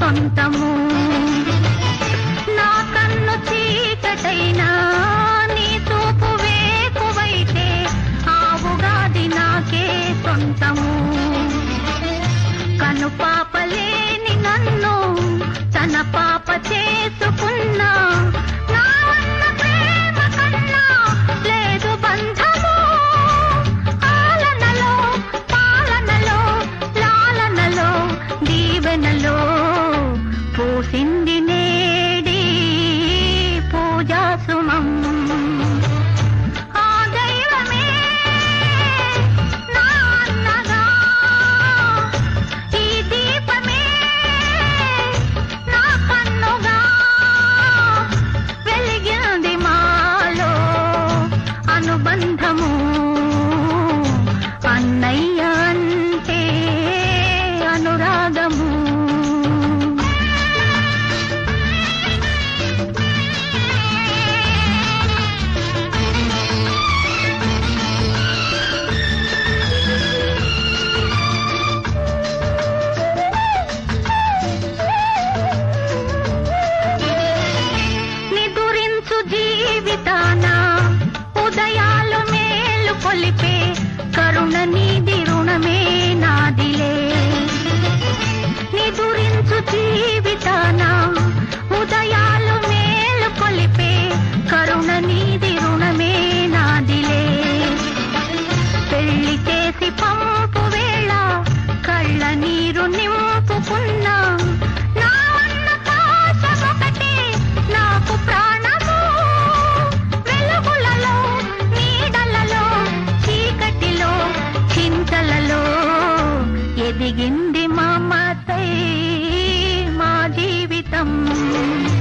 సొంతము నా కన్ను చీకటైనా నీ చూపు వేకువైతే ఆ ఉగాది నాకే సొంతము కను పాపలేని నన్ను తన పాప చేసుకున్నా నా అన్న ప్రేమ కన్నా లేదు బంధము ఆలనలో పాలనలో లాలనలో దీవెనలో పూసింది నేడి పూజా సుమం ఆ దైవమే నా అన్నగా ఈ దీపమే నా కన్నుగా వెలిగింది మాలో అనుబంధము అన్నయ్య అంటే అనురాగము నిదురించు జీవితాన ఉదయాలు మేలు కొలిపే కరుణ నీది రుణమే నాదిలే నిదురించు జీవితాన ఉదయాలు మేలు కొలిపే కరుణ నీది రుణమే నాదిలే పెళ్లి చేసి పంపు వేళ కళ్ళ నీరు నింపుకున్నా నా అన్న పాశమొకటే నాకు ప్రాణము వెలుగులలో నీడలలో చీకటిలో చింతలలో ఎదిగింది మా మాతై మా జీవితం